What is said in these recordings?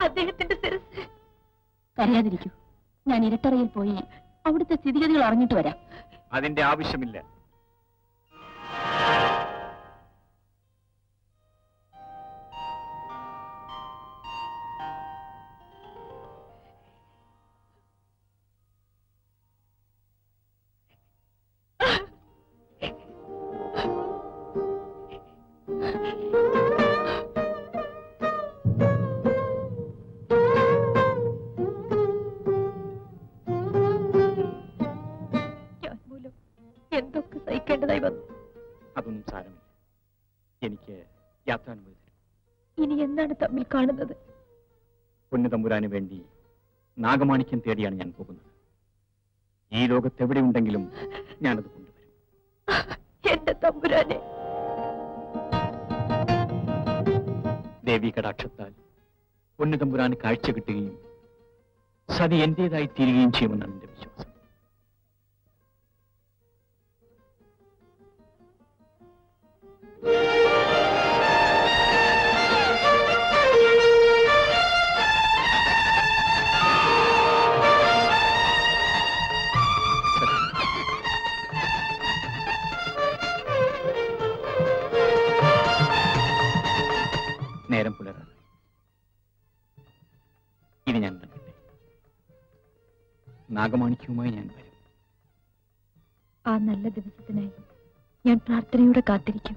അദ്ദേഹത്തിന്റെ ശിരസ് കരയാതിരിക്കൂ ഞാൻ ഇരട്ടറയിൽ പോയി അവിടുത്തെ സ്ഥിതിഗതികൾ അറിഞ്ഞിട്ട് വരാം അതിന്റെ ആവശ്യമില്ല ഞാൻ മൂലം എന്തൊക്കെ സഹിക്കേണ്ടതായി വന്നു അതൊന്നും സാരമില്ല എനിക്ക് യാത്രാനുമതി തരും ഇനി എന്താണ് തമ്മിൽ കാണുന്നത് പൊന്നുതമ്പുരാന് വേണ്ടി നാഗമാണിക്യം തേടിയാണ് ഞാൻ പോകുന്നത് ഈ ലോകത്തെവിടെയുണ്ടെങ്കിലും ഞാനത് കൊണ്ടുവരും എന്റെ തമ്പുരാനെ ദേവി കടാക്ഷത്താൽ പൊന്നുതമ്പുരാന് കാഴ്ച കിട്ടുകയും സതി എന്റേതായി തീരുകയും ചെയ്യുമെന്നാണ് എന്റെ വിശ്വാസം നേരം പുലരാതെ ഇനി ഞാൻ ഇറങ്ങട്ടെ നാഗമാണിക്യവുമായി ഞാൻ വരും ആ നല്ല ദിവസത്തിനായി ഞാൻ പ്രാർത്ഥനയോടെ കാത്തിരിക്കും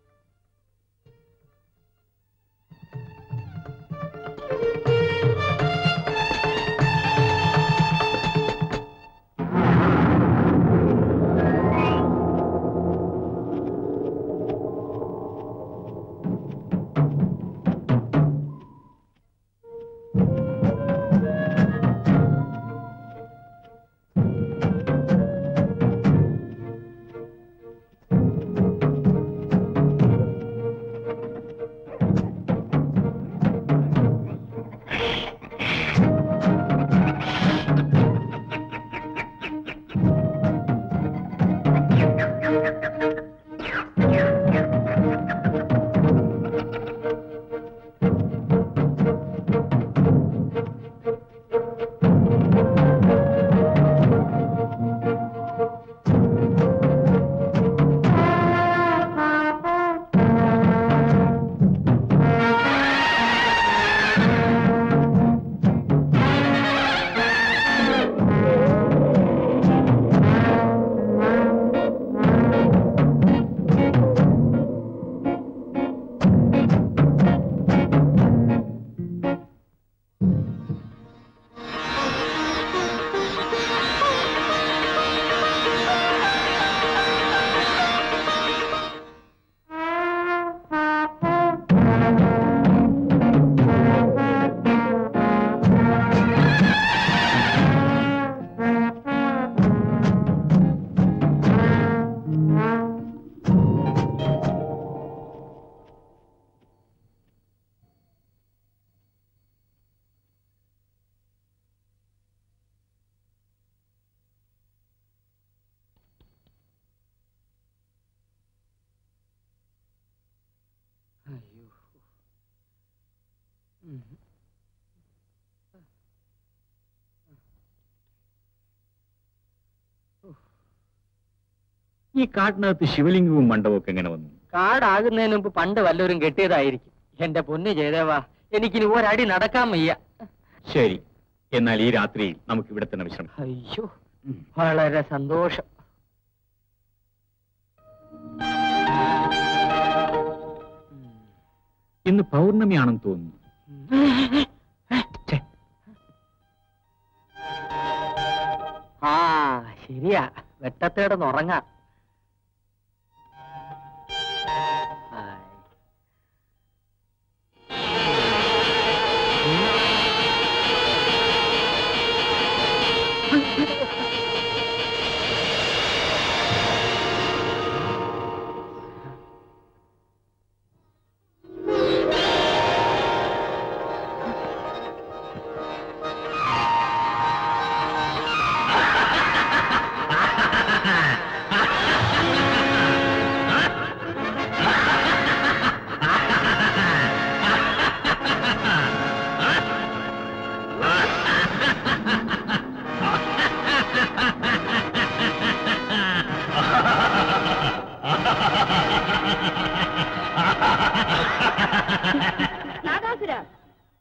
ഈ കാട്ടിനകത്ത് ശിവലിംഗവും മണ്ഡപവും ഒക്കെ എങ്ങനെ വന്നു കാടാകുന്നതിന് മുമ്പ് പണ്ട് വല്ലവരും കെട്ടിയതായിരിക്കും എന്റെ പൊന്ന് ജയദേവാ എനിക്കിനി ഒരടി നടക്കാൻ വയ്യ ശരി എന്നാൽ ഈ രാത്രിയിൽ നമുക്ക് ഇവിടെ തന്നെ വിശ്രമിക്കാം അയ്യോ വളരെ സന്തോഷം ഇന്ന് പൗർണമിയാണെന്ന് തോന്നുന്നു ആ ശരിയാ വെട്ടത്തേടന്ന് ഉറങ്ങാം ഹായ്.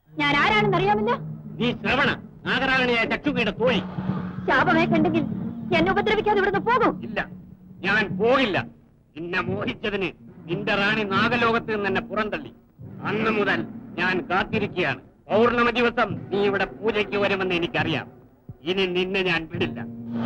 ഞാൻ ആരാണെന്ന് അറിയാമല്ലോ നീ ശ്രവണ നാഗരാഗണിയായ ചക്ഷുകയുടെ തോഴി ശാപമേക്കുണ്ടെങ്കിൽ എന്നെ ഉപദ്രവിക്കാതെ ഇവിടുന്ന് പോകും ഇല്ല ഞാൻ പോകില്ല നിന്നെ മോഹിച്ചതിന് നിന്റെ റാണി നാഗലോകത്ത് നിന്ന് എന്നെ പുറന്തള്ളി അന്ന് മുതൽ ഞാൻ കാത്തിരിക്കുകയാണ് പൗർണമി ദിവസം നീ ഇവിടെ പൂജയ്ക്ക് വരുമെന്ന് എനിക്കറിയാം ഇനി നിന്നെ ഞാൻ വിടില്ല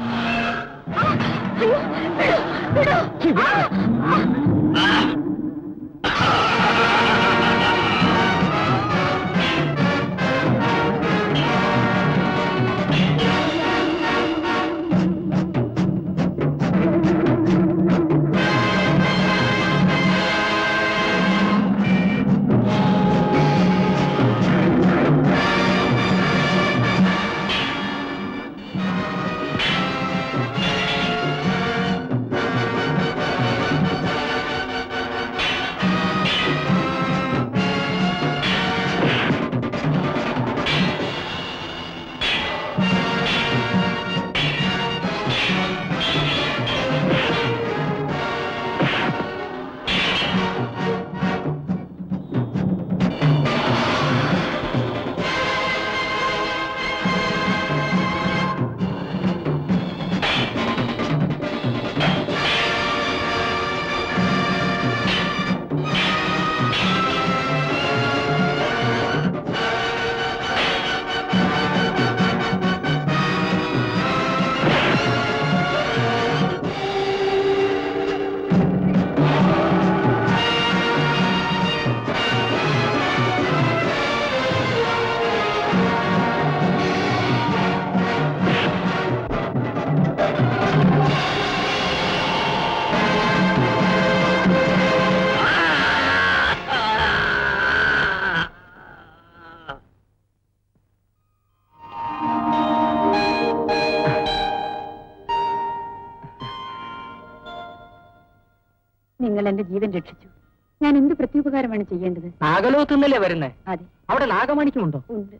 നിങ്ങൾ എന്റെ ജീവൻ രക്ഷിച്ചു ഞാൻ എന്ത് പ്രത്യുപകാരമാണ് ചെയ്യേണ്ടത് നാഗലോകത്ത് നിന്നല്ലേ വരുന്നേ അതെ അവിടെ നാഗമാണിക്കുമുണ്ടോ ഉണ്ട്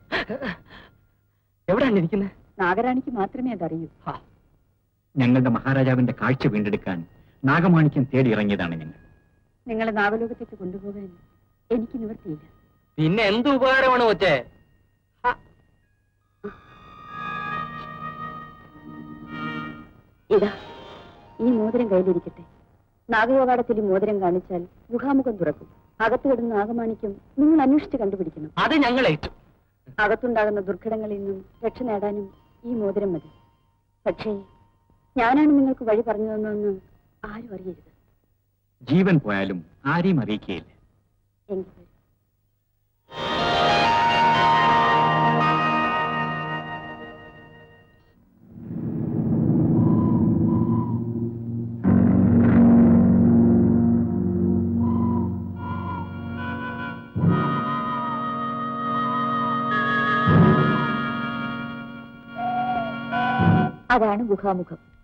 എവിടെയാണ് ഇരിക്കുന്നത് നാഗരാണിക്ക് മാത്രമേ അതറിയൂ ഞങ്ങളുടെ മഹാരാജാവിന്റെ കാഴ്ച വീണ്ടെടുക്കാൻ നാഗമാണിക്യം തേടി ഇറങ്ങിയതാണ് ഞങ്ങൾ നിങ്ങളെ നാഗലോകത്തേക്ക് കൊണ്ടുപോകാൻ എനിക്ക് നിവർത്തിയില്ല പിന്നെ എന്ത് ഉപകാരമാണ് കൊച്ചേ ഇതാ ഈ മോതിരം കയ്യിലിരിക്കട്ടെ നാഗയോഗാടത്തിൽ ഈ മോതിരം കാണിച്ചാൽ ഗുഹാമുഖം തുറക്കും അകത്ത് കിടന്ന നാഗമാണിക്യം നിങ്ങൾ അന്വേഷിച്ച് കണ്ടുപിടിക്കണം അത് ഞങ്ങൾ ഏറ്റു അകത്തുണ്ടാകുന്ന ദുർഘടങ്ങളിൽ നിന്നും രക്ഷ നേടാനും ഈ മോതിരം മതി പക്ഷേ ഞാനാണ് നിങ്ങൾക്ക് വഴി പറഞ്ഞതെന്നൊന്ന് ആരും അറിയരുത് ജീവൻ പോയാലും ആരെയും അറിയിക്കുകയില്ല എങ്കിൽ വരൂ. അതാണ് ഗുഹാമുഖം